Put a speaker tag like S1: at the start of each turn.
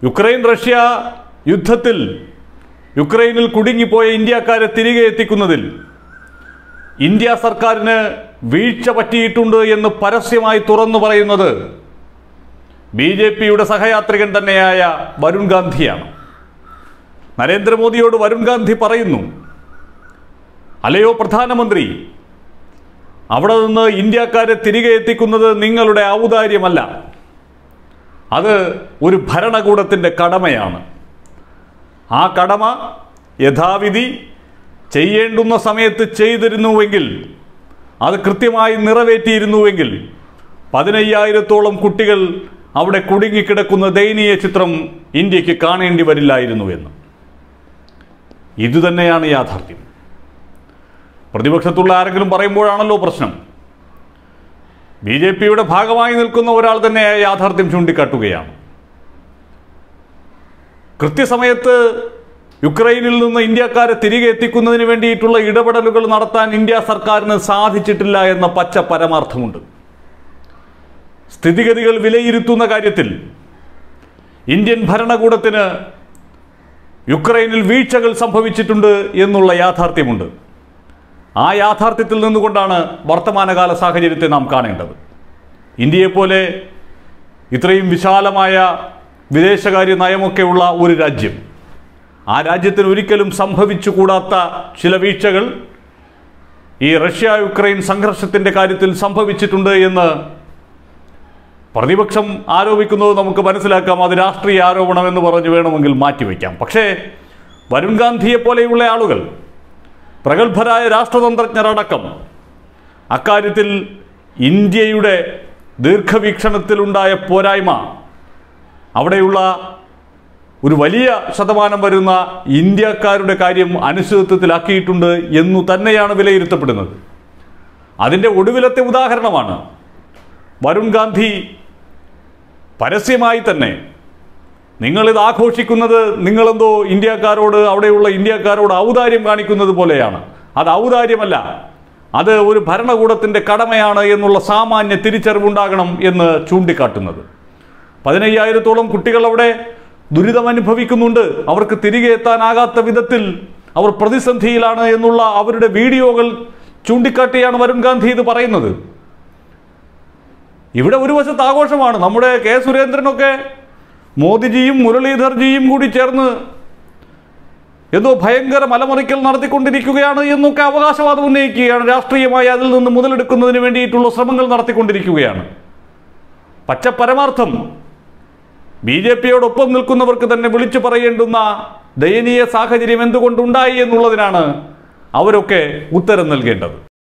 S1: Ukraine Russia യുദ്ധത്തിൽ യുക്രൈനിൽ കുടുങ്ങിപ്പോയ ഇന്ത്യക്കാരെ തിരികെ എത്തിക്കുന്നതിൽ ഇന്ത്യ സർക്കാരിന് വീഴ്ച പറ്റിയിട്ടുണ്ട് എന്ന് പരസ്യമായി തുറന്നു പറയുന്നത് ബി ജെ പിയുടെ സഹയാത്രികൻ തന്നെയായ വരുൺ ഗാന്ധിയാണ് നരേന്ദ്രമോദിയോട് വരുൺ ഗാന്ധി പറയുന്നു അല്ലയോ പ്രധാനമന്ത്രി അവിടെ നിന്ന് ഇന്ത്യക്കാരെ തിരികെ എത്തിക്കുന്നത് നിങ്ങളുടെ ഔദാര്യമല്ല അത് ഒരു ഭരണകൂടത്തിൻ്റെ കടമയാണ് ആ കടമ യഥാവിധി ചെയ്യേണ്ടുന്ന സമയത്ത് ചെയ്തിരുന്നുവെങ്കിൽ അത് കൃത്യമായി നിറവേറ്റിയിരുന്നുവെങ്കിൽ പതിനയ്യായിരത്തോളം കുട്ടികൾ അവിടെ കുടുങ്ങിക്കിടക്കുന്ന ദയനീയ ചിത്രം ഇന്ത്യക്ക് കാണേണ്ടി വരില്ലായിരുന്നു എന്ന് ഇതുതന്നെയാണ് യാഥാർത്ഥ്യം പ്രതിപക്ഷത്തുള്ള ആരെങ്കിലും പറയുമ്പോഴാണല്ലോ പ്രശ്നം ബി ജെ പിയുടെ ഭാഗമായി നിൽക്കുന്ന ഒരാൾ തന്നെ യാഥാർത്ഥ്യം ചൂണ്ടിക്കാട്ടുകയാണ് കൃത്യസമയത്ത് യുക്രൈനിൽ നിന്ന് ഇന്ത്യക്കാരെ തിരികെ എത്തിക്കുന്നതിന് വേണ്ടിയിട്ടുള്ള ഇടപെടലുകൾ നടത്താൻ ഇന്ത്യ സർക്കാരിന് സാധിച്ചിട്ടില്ല എന്ന പച്ച പരമാർത്ഥമുണ്ട് സ്ഥിതിഗതികൾ വിലയിരുത്തുന്ന കാര്യത്തിൽ ഇന്ത്യൻ ഭരണകൂടത്തിന് യുക്രൈനിൽ വീഴ്ചകൾ സംഭവിച്ചിട്ടുണ്ട് എന്നുള്ള യാഥാർത്ഥ്യമുണ്ട് ആ യാഥാർത്ഥ്യത്തിൽ നിന്നുകൊണ്ടാണ് വർത്തമാനകാല സാഹചര്യത്തെ നാം കാണേണ്ടത് ഇന്ത്യയെപ്പോലെ ഇത്രയും വിശാലമായ വിദേശകാര്യ നയമൊക്കെയുള്ള ഒരു രാജ്യം ആ രാജ്യത്തിന് ഒരിക്കലും സംഭവിച്ചുകൂടാത്ത ചില വീഴ്ചകൾ ഈ റഷ്യ യുക്രൈൻ സംഘർഷത്തിൻ്റെ കാര്യത്തിൽ സംഭവിച്ചിട്ടുണ്ട് എന്ന് പ്രതിപക്ഷം ആരോപിക്കുന്നത് നമുക്ക് മനസ്സിലാക്കാം അത് രാഷ്ട്രീയ ആരോപണം എന്ന് പറഞ്ഞ് വേണമെങ്കിൽ മാറ്റിവെക്കാം പക്ഷേ വരുൺ ഗാന്ധിയെ പോലെയുള്ള ആളുകൾ പ്രഗത്ഭരായ രാഷ്ട്രതന്ത്രജ്ഞരടക്കം അക്കാര്യത്തിൽ ഇന്ത്യയുടെ ദീർഘവീക്ഷണത്തിലുണ്ടായ പോരായ്മ അവിടെയുള്ള ഒരു വലിയ ശതമാനം വരുന്ന ഇന്ത്യക്കാരുടെ കാര്യം അനിശ്ചിതത്വത്തിലാക്കിയിട്ടുണ്ട് എന്നു തന്നെയാണ് വിലയിരുത്തപ്പെടുന്നത് അതിൻ്റെ ഒടുവിലത്തെ ഉദാഹരണമാണ് വരുൺ ഗാന്ധി പരസ്യമായി തന്നെ നിങ്ങളിത് ആഘോഷിക്കുന്നത് നിങ്ങളെന്തോ ഇന്ത്യക്കാരോട് അവിടെയുള്ള ഇന്ത്യക്കാരോട് ഔദാര്യം കാണിക്കുന്നത് പോലെയാണ് അത് ഔദാര്യമല്ല അത് ഒരു ഭരണകൂടത്തിൻ്റെ കടമയാണ് എന്നുള്ള സാമാന്യ തിരിച്ചറിവുണ്ടാകണം എന്ന് ചൂണ്ടിക്കാട്ടുന്നത് പതിനയ്യായിരത്തോളം കുട്ടികൾ അവിടെ ദുരിതമനുഭവിക്കുന്നുണ്ട് അവർക്ക് തിരികെ എത്താനാകാത്ത വിധത്തിൽ അവർ പ്രതിസന്ധിയിലാണ് എന്നുള്ള അവരുടെ വീഡിയോകൾ ചൂണ്ടിക്കാട്ടിയാണ് വരുൺ ഗാന്ധി ഇത് പറയുന്നത് ഇവിടെ ഒരു വശത്ത് ആഘോഷമാണ് നമ്മുടെ കെ സുരേന്ദ്രനൊക്കെ മോദിജിയും മുരളീധർജിയും കൂടി ചേർന്ന് എന്തോ ഭയങ്കര മലമറിക്കൽ നടത്തിക്കൊണ്ടിരിക്കുകയാണ് എന്നൊക്കെ അവകാശവാദം ഉന്നയിക്കുകയാണ് രാഷ്ട്രീയമായി അതിൽ നിന്ന് മുതലെടുക്കുന്നതിന് വേണ്ടിയിട്ടുള്ള ശ്രമങ്ങൾ നടത്തിക്കൊണ്ടിരിക്കുകയാണ് പച്ച പരമാർത്ഥം ബി ജെ പിയോടൊപ്പം നിൽക്കുന്നവർക്ക് തന്നെ വിളിച്ചു പറയേണ്ടുന്ന ദയനീയ സാഹചര്യം എന്തുകൊണ്ടുണ്ടായി എന്നുള്ളതിനാണ് അവരൊക്കെ ഉത്തരം നൽകേണ്ടത്